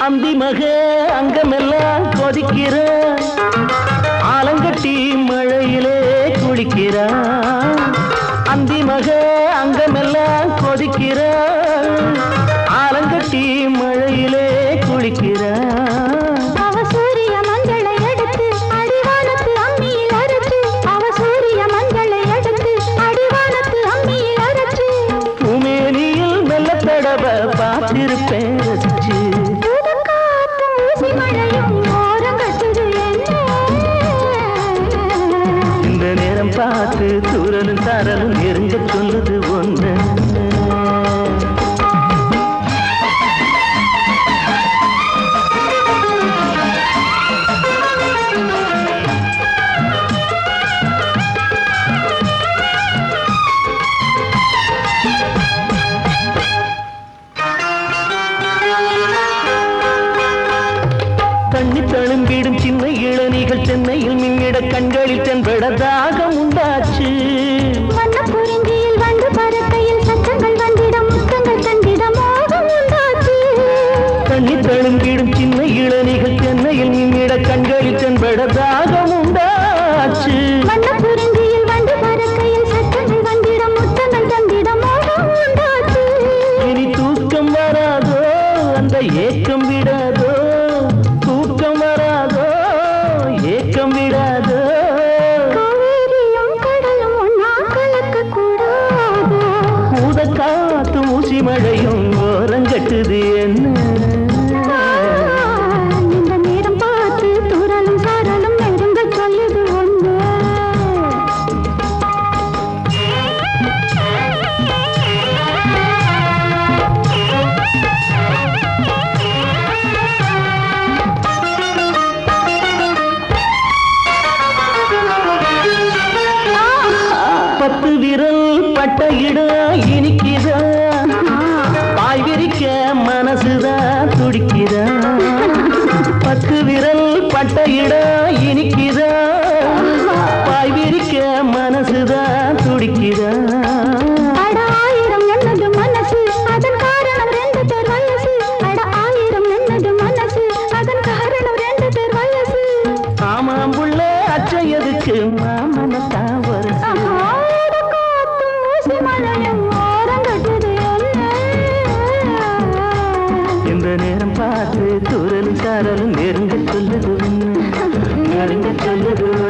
அந்தி மக அங்கமெல்லாம் கொதிக்கிற ஆலங்கட்டி மழையிலே குளிக்கிறா அந்தி மக அங்கமெல்லாம் கொதிக்கிற ஆலங்கட்டி மழையிலே குளிக்கிறா அவ சூரிய மஞ்சளை எடுத்து அடிவானத்து அம்மியில் அரைச்சு அவ சூரிய மஞ்சளை எடுத்து அடிவானத்து அம்மியில் அரைச்சு பூமேனியில் மெல்ல தடவ பார்த்திருப்பேன் ரசிச்சு காற்றும் ஊசி மழையும் ஓரங்கட்டுது என்ன இந்த நேரம் பார்த்து தூரலும் தரலும் நெருங்க சொல்லுது ஒண்ணு தண்ணி தழும்பிடும் சின்ன இளநீகள் சென்னையில் மின்னிட கண்களில் தென்பட தாகம் உண்டாச்சு வண்ண குறிஞ்சியில் வந்து பறக்கையில் சத்தங்கள் வந்திட முத்தங்கள் தந்திட மோகம் உண்டாச்சு தண்ணி தழும்பிடும் சின்ன இளநீகள் சென்னையில் மின்னிட கண்களில் தென்பட தாகம் உண்டாச்சு வண்ண குறிஞ்சியில் வந்து பறக்கையில் சத்தங்கள் வந்திட முத்தங்கள் தந்திட மோகம் உண்டாச்சு இனி தூக்கம் வராதோ அந்த ஏக்கம் விடாதோ தூக்கம் வராதோ ஏக்கம் விடாதோ காவேரியும் கடலும் ஒன்னா கலக்க கூடாது ஊத காத்து ஊசி மழையும் ஓரங்கட்டுது என்ன இந்த நேரம் பார்த்து தூரலும் சாரலும் நெருங்க சொல்லுது ஒண்ணு பத்து விரல் பட்ட இடம் இனிக்குதா பாய் விரிக்க மனசுதான் துடிக்குதா பத்து விரல் பட்ட இடம் இனிக்குதா பாய் விரிக்க மனசுதான் துடிக்குதா அட ஆயிரம் என்னது மனசு அதன் காரணம் ரெண்டு பேர் வயசு அட ஆயிரம் என்னது மனசு அதன் காரணம் ரெண்டு பேர் வயசு ஆமாம் புள்ள அச்சம் எதுக்கு மாமனத்தான் வருது ஆட காத்தும் ஊசி மழையும் ஓரங்கட்டுது என்ன இந்த நேரம் பார்த்து தூரலும் சாரலும் நெருங்க சொல்லுது ஒண்ணு. நெருங்க சொல்லுது